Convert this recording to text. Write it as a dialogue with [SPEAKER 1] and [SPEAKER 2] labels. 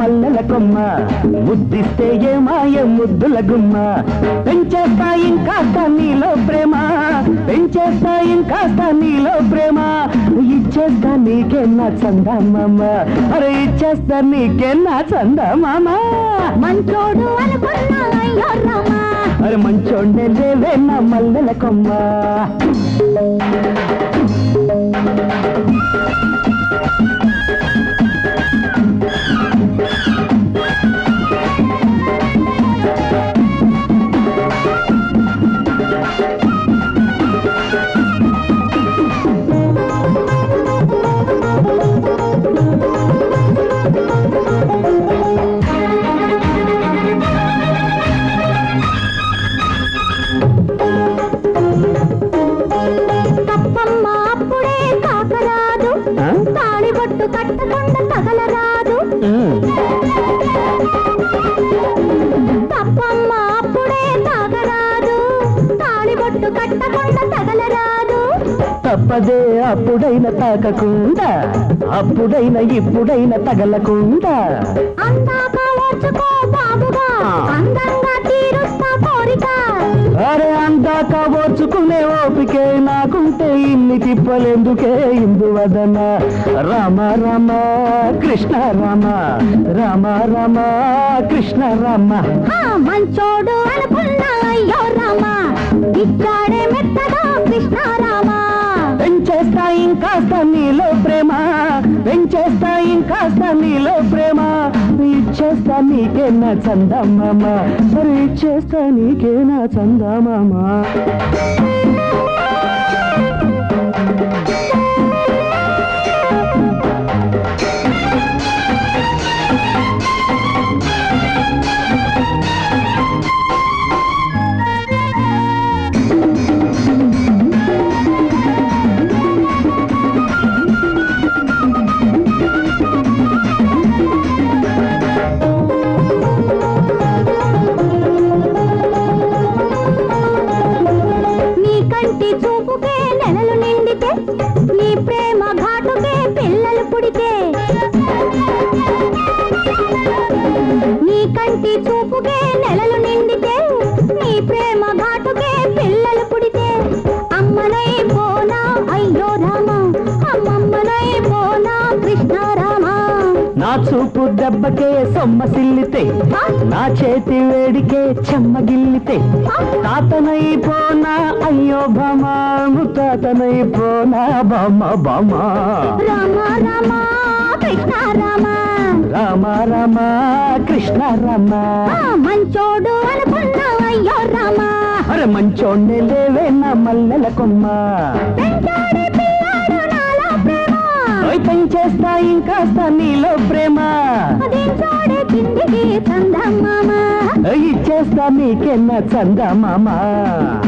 [SPEAKER 1] మల్లెల కొమ్మ ముద్దిస్తే ఏ మాయ ముద్దుల గుమ్మ పెంచేస్తా ఇంకాస్త నీలో ప్రేమ పెంచేస్తా ఇంకాస్త నీలో ప్రేమ ఇచ్చేస్తా నీకెన్నా చందమామ అరే ఇచ్చేస్తా నీకెన్నా చందమామ
[SPEAKER 2] మంచోడు అనుకున్నా అయ్యో రామా
[SPEAKER 1] అరే మంచోండే లేవే నా మల్లెల కొమ్మ
[SPEAKER 2] తప్పమ్మ అప్పుడే కాకరాదు
[SPEAKER 1] ఆ?
[SPEAKER 2] తాళి బొట్టు కట్టకుండా తగలరాదు తప్పమ్మ అప్పుడే తాగరాదు తాళి బొట్టు కట్టకుండా తగలరాదు
[SPEAKER 1] తప్పదే అప్పుడైన తాకకుండా అప్పుడైన ఇప్పుడైన తగలకుండా
[SPEAKER 2] అందాక ఓర్చుకో బాబుగా అందంగా తీరుస్తా కోరిక
[SPEAKER 1] అరే అందాక ఓర్చుకునే ఓపికే నాకుంటే ఇన్ని తిప్పలేందుకే ఇందువదన రామ రామ కృష్ణ రామ రామ రామ కృష్ణ రామ
[SPEAKER 2] ఆ మంచోడు అనుకున్నా అయ్యో రామా ఇచ్చాడే మెత్తగా కృష్ణారామా
[SPEAKER 1] పెంచేస్తా ఇంకాస్త నీలో ప్రేమ పెంచేస్తా ఇంకాస్త నీలో ప్రేమ ఇచ్చేస్తా నీకేనా చందమామ మరి ఇచ్చేస్తా నీకేనా చందమామ
[SPEAKER 2] నీ కంటి చూపుకే నెలలు నిండితే నీ ప్రేమ ఘాటుకే పిల్లలు పుడితే నీ కంటి చూపుకే నెలలు నిండితే నీ ప్రేమ ఘాటుకే పిల్లలు పుడితే అమ్మనై పోనా అయ్యో రామ అమ్మమ్మనై పోనా కృష్ణారామ
[SPEAKER 1] నా చూపు దెబ్బకే సొమ్మసిల్లితే నా చేతి వేడికే చెమ్మగిల్లితే తాతనైపోనా అయ్యో భమా తాతనైపోనా బామ బామ
[SPEAKER 2] రామ రామ కృష్ణారామ
[SPEAKER 1] రామ రామ కృష్ణ రామ
[SPEAKER 2] ఆ మంచోడు అనుకున్నా అయ్యో రామ
[SPEAKER 1] అరే మంచోండే లేవే నా మల్లెల కొమ్మ
[SPEAKER 2] పెంచాడే పిల్లాడు నాలో ప్రేమ
[SPEAKER 1] ఓయ్ పెంచేస్తా ఇంకాస్త నీలో ప్రేమ
[SPEAKER 2] దించాడే కిందికి చందమామ
[SPEAKER 1] ఇచ్చేస్తా నీకెన్న చందమామ